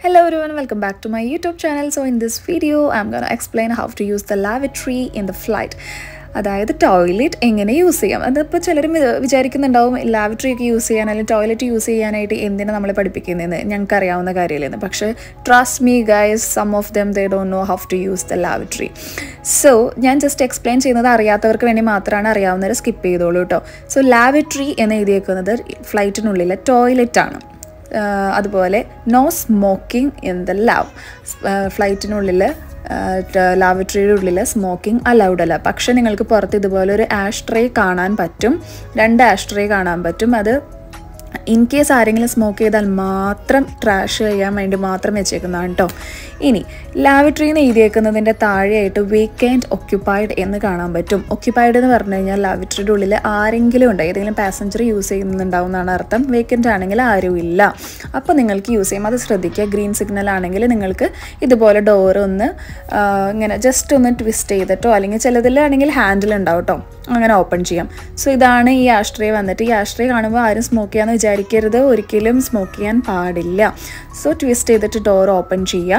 Hello everyone, welcome back to my YouTube channel. So in this video, I'm gonna explain how to use the lavatory in the flight. അതായത് toilet എങ്ങനെ use ചെയ്യാം അതിപ്പോൾ ചിലർ വിചാരിക്കുന്നുണ്ടാവും lavatory ഒക്കെ use ചെയ്യാൻ അല്ലെങ്കിൽ toilet use ചെയ്യാനായിട്ട് എന്തിനാണ് നമ്മളെ പഠിപ്പിക്കുന്നതെന്ന് ഞങ്ങൾക്ക് അറിയാവുന്ന കാര്യമില്ലെന്ന് പക്ഷേ trust me guys some of them they don't know how to use the lavatory so ഞാൻ ജസ്റ്റ് എക്സ്പ്ലെയിൻ ചെയ്യുന്നത് അറിയാത്തവർക്ക് വേണ്ടി മാത്രമാണ് അറിയാവുന്നവർ സ്കിപ്പ് ചെയ്തോളൂ കേട്ടോ സോ ലാവറ്ററി എന്ന് എഴുതിയേക്കുന്നത് ഫ്ലൈറ്റിനുള്ളിലെ ടോയ്ലറ്റ് ആണ് ആഹ് അതുപോലെ no smoking in the lav ഫ്ലൈറ്റിനുള്ളിൽ ലാവറ്ററിയുടെ ഉള്ളിൽ സ്മോക്കിംഗ് അലൗഡ് അല്ല പക്ഷെ നിങ്ങൾക്ക് പുറത്ത് ഇതുപോലെ ഒരു ആഷ്ട്രേ കാണാൻ പറ്റും രണ്ട് ആഷ്ട്രേ കാണാൻ പറ്റും അത് ഇൻ കേസ് ആരെങ്കിലും സ്മോക്ക് ചെയ്താൽ മാത്രം ട്രാഷ് ചെയ്യാൻ വേണ്ടി മാത്രം വെച്ചേക്കുന്നതാണ് കേട്ടോ ഇനി ലാവറ്ററി എന്ന് എഴുതിയേക്കുന്നതിൻ്റെ താഴെയായിട്ട് വീക്കെൻഡ് ഒക്യുപ്പൈഡ് എന്ന് കാണാൻ പറ്റും ഒക്യുപ്പൈഡ് എന്ന് പറഞ്ഞു കഴിഞ്ഞാൽ ലാവറ്ററിയുടെ ഉള്ളിൽ ആരെങ്കിലും ഉണ്ട് ഏതെങ്കിലും പാസഞ്ചർ യൂസ് ചെയ്യുന്നുണ്ടാവും എന്നാണ് അർത്ഥം വേക്കൻ്റ് ആണെങ്കിൽ ആരും ഇല്ല അപ്പോൾ നിങ്ങൾക്ക് യൂസ് ചെയ്യാം അത് ശ്രദ്ധിക്കുക ഗ്രീൻ സിഗ്നൽ ആണെങ്കിൽ നിങ്ങൾക്ക് ഇതുപോലെ ഡോർ ഒന്ന് ആ, ഇങ്ങനെ ജസ്റ്റ് ഒന്ന് ട്വിസ്റ്റ് ചെയ്തിട്ടോ അല്ലെങ്കിൽ ചിലതിലാണെങ്കിൽ ഹാൻഡിൽ ഉണ്ടാവും കേട്ടോ അങ്ങനെ ഓപ്പൺ ചെയ്യാം സോ ഇതാണ് ഈ ആഷ്ട്രേ വന്നിട്ട് ഈ ആഷ്ട്രേ കാണുമ്പോൾ ആരും സ്മോക്ക് ചെയ്യാമെന്ന് വിചാരിക്കരുത് ഒരിക്കലും സ്മോക്ക് ചെയ്യാൻ പാടില്ല സോ ട്വിസ്റ്റ് ചെയ്തിട്ട് ഡോർ ഓപ്പൺ ചെയ്യുക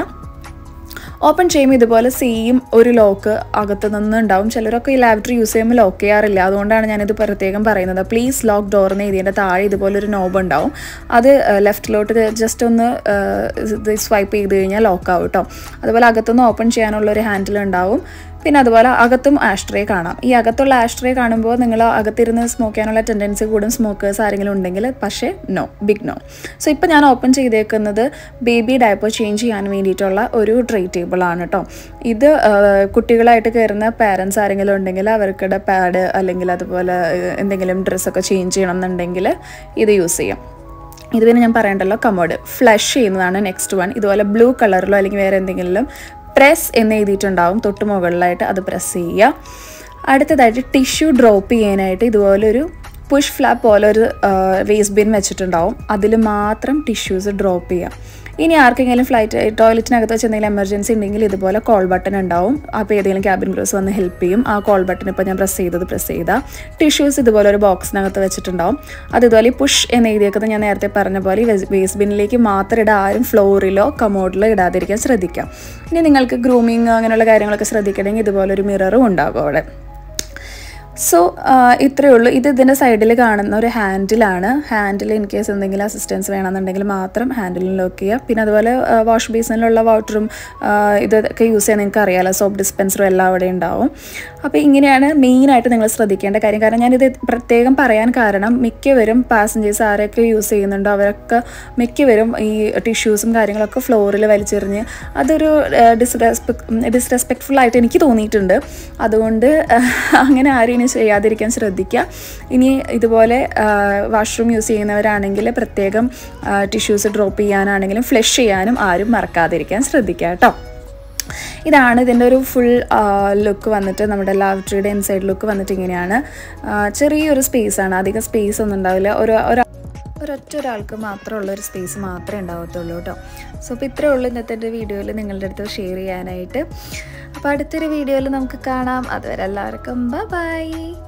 ഓപ്പൺ ചെയ്യുമ്പോൾ ഇതുപോലെ സെയിം ഒരു ലോക്ക് അകത്ത് നിന്ന് ഉണ്ടാവും ചിലരൊക്കെ ഈ ലാബറട്ടറി യൂസ് ചെയ്യുമ്പോൾ ലോക്ക് ചെയ്യാറില്ല അതുകൊണ്ടാണ് ഞാനിത് പ്രത്യേകം പറയുന്നത് പ്ലീസ് ലോക്ക് ഡോർ എന്ന് എഴുതിയതിൻ്റെ താഴെ ഇതുപോലെ ഒരു നോബ് ഉണ്ടാവും അത് ലെഫ്റ്റിലോട്ട് ജസ്റ്റ് ഒന്ന് ഇത് സ്വൈപ്പ് ചെയ്ത് കഴിഞ്ഞാൽ ലോക്ക് ആവും കേട്ടോ അതുപോലെ അകത്തുനിന്ന് ഓപ്പൺ ചെയ്യാനുള്ള ഒരു ഹാൻഡിൽ ഉണ്ടാവും പിന്നെ അതുപോലെ അകത്തും ആഷ്ട്രേ കാണാം ഈ അകത്തുള്ള ആഷ്ട്രേ കാണുമ്പോൾ നിങ്ങൾ അകത്തിരുന്ന് സ്മോക്ക് ചെയ്യാനുള്ള ടെൻഡൻസി കൂടും സ്മോക്കേഴ്സ് ആരെങ്കിലും ഉണ്ടെങ്കിൽ പക്ഷേ നോ ബിഗ് നോ സോ ഇപ്പോൾ ഞാൻ ഓപ്പൺ ചെയ്തേക്കുന്നത് ബേബി ഡയപ്പർ ചേഞ്ച് ചെയ്യാൻ വേണ്ടിയിട്ടുള്ള ഒരു ട്രേ ടേബിളാണ് കേട്ടോ ഇത് ആ, കുട്ടികളായിട്ട് കയറുന്ന പാരൻസ് ആരെങ്കിലും ഉണ്ടെങ്കിൽ അവർക്കുടെ പാഡ് അല്ലെങ്കിൽ അതുപോലെ ഏഹ്, എന്തെങ്കിലും ഡ്രസ്സൊക്കെ ചേഞ്ച് ചെയ്യണം എന്നുണ്ടെങ്കിൽ ഇത് യൂസ് ചെയ്യാം ഇത് പിന്നെ ഞാൻ പറയണ്ടല്ലോ കമോഡ് ഫ്ലഷ് ചെയ്യുന്നതാണ് നെക്സ്റ്റ് വൺ ഇതുപോലെ ബ്ലൂ കളറിലോ അല്ലെങ്കിൽ വേറെ എന്തെങ്കിലും പ്രസ് എന്ന് എഴുതിയിട്ടുണ്ടാവും തൊട്ട് മുകളിലായിട്ട് അത് പ്രസ് ചെയ്യുക അടുത്തതായിട്ട് ടിഷ്യൂ ഡ്രോപ്പ് ചെയ്യാനായിട്ട് ഇതുപോലൊരു പുഷ് ഫ്ലാപ്പ് പോലെ ഒരു വേസ്റ്റ് ബിൻ വെച്ചിട്ടുണ്ടാവും അതിൽ മാത്രം ടിഷ്യൂസ് ഡ്രോപ്പ് ചെയ്യുക ഇനി ആർക്കെങ്കിലും ഫ്ലൈറ്റ് ടോയ്ലറ്റിനകത്ത് വെച്ച് എന്തെങ്കിലും എമർജൻസി ഉണ്ടെങ്കിൽ ഇതുപോലെ കോൾ ബട്ടൺ ഉണ്ടാവും അപ്പോൾ ഏതെങ്കിലും ക്യാബിൻ ക്രൂസ് വന്ന് ഹെൽപ്പ് ചെയ്യും ആ കോൾ ബട്ടൺ ഇപ്പോൾ ഞാൻ പ്രസ് ചെയ്തത് പ്രസ് ചെയ്താൽ ടിഷ്യൂസ് ഇതുപോലെ ഒരു ബോക്സിനകത്ത് വെച്ചിട്ടുണ്ടാവും അത് ഇതുപോലെ പുഷ് എന്ന് എഴുതിയേക്കുന്നത് ഞാൻ നേരത്തെ പറഞ്ഞ പോലെ ഈ വേസ്റ്റ് ബിന്നിലേക്ക് മാത്രം ഇടാൻ ആരും ഫ്ലോറിലോ കമോഡിലോ ഇടാതിരിക്കാൻ ശ്രദ്ധിക്കാം ഇനി നിങ്ങൾക്ക് ഗ്രൂമിങ് അങ്ങനെയുള്ള കാര്യങ്ങളൊക്കെ ശ്രദ്ധിക്കണമെങ്കിൽ ഇതുപോലെ ഒരു മിററും ഉണ്ടാകും അവിടെ സോ ഇത്രയേ ഉള്ളൂ ഇത് ഇതിൻ്റെ സൈഡിൽ കാണുന്ന ഒരു ഹാൻഡിലാണ് ഹാൻഡിൽ ഇൻ കേസ് എന്തെങ്കിലും അസിസ്റ്റൻസ് വേണമെന്നുണ്ടെങ്കിൽ മാത്രം ഹാൻഡിലിൽ ലോക്ക് ചെയ്യുക പിന്നെ അതുപോലെ വാഷ് ബേസിനിലുള്ള വാട്ടറും ഇതൊക്കെ യൂസ് ചെയ്യാൻ നിങ്ങൾക്ക് അറിയാമല്ലോ സോപ്പ് ഡിസ്പെൻസറും എല്ലാം അവിടെ ഉണ്ടാവും അപ്പോൾ ഇങ്ങനെയാണ് മെയിനായിട്ട് നിങ്ങൾ ശ്രദ്ധിക്കേണ്ട കാര്യം കാരണം ഞാനിത് പ്രത്യേകം പറയാൻ കാരണം മിക്കവരും പാസഞ്ചേഴ്സ് ആരൊക്കെ യൂസ് ചെയ്യുന്നുണ്ടോ അവരൊക്കെ മിക്കവരും ഈ ടിഷ്യൂസും കാര്യങ്ങളൊക്കെ ഫ്ലോറിൽ വലിച്ചെറിഞ്ഞ് അതൊരു ഡിസ്റെസ്പെക്ട് ഡിസ്റെസ്പെക്ട്ഫുൾ ആയിട്ട് എനിക്ക് തോന്നിയിട്ടുണ്ട് അതുകൊണ്ട് അങ്ങനെ ആരും ഇനി ചെയ്യാതിരിക്കാൻ ശ്രദ്ധിക്കുക ഇനി ഇതുപോലെ വാഷ്റൂം യൂസ് ചെയ്യുന്നവരാണെങ്കിൽ പ്രത്യേകം ടിഷ്യൂസ് ഡ്രോപ്പ് ചെയ്യാനാണെങ്കിലും ഫ്ലഷ് ചെയ്യാനും ആരും മറക്കാതിരിക്കാൻ ശ്രദ്ധിക്കുക കേട്ടോ ഇതാണ് ഇതിൻ്റെ ഒരു ഫുൾ ലുക്ക് വന്നിട്ട് നമ്മുടെ ലാവറ്ററിയുടെ ഇൻസൈഡ് ലുക്ക് വന്നിട്ട് ഇങ്ങനെയാണ് ആ, ചെറിയൊരു സ്പേസാണ് അധികം സ്പേസ് ഒന്നും ഉണ്ടാവില്ല ഒരു ഒരു ഒരൊറ്റ ഒരാൾക്ക് മാത്രമുള്ള ഒരു സ്പേസ് മാത്രമേ ഉണ്ടാവത്തുള്ളൂ കേട്ടോ സോ അപ്പോൾ ഇത്രയേ ഉള്ളൂ ഇന്നത്തെ എൻ്റെ വീഡിയോയിൽ നിങ്ങളുടെ അടുത്ത് ഷെയർ ചെയ്യാനായിട്ട് അപ്പോൾ അടുത്തൊരു വീഡിയോയിൽ നമുക്ക് കാണാം അതുവരെ എല്ലാവർക്കും ബൈ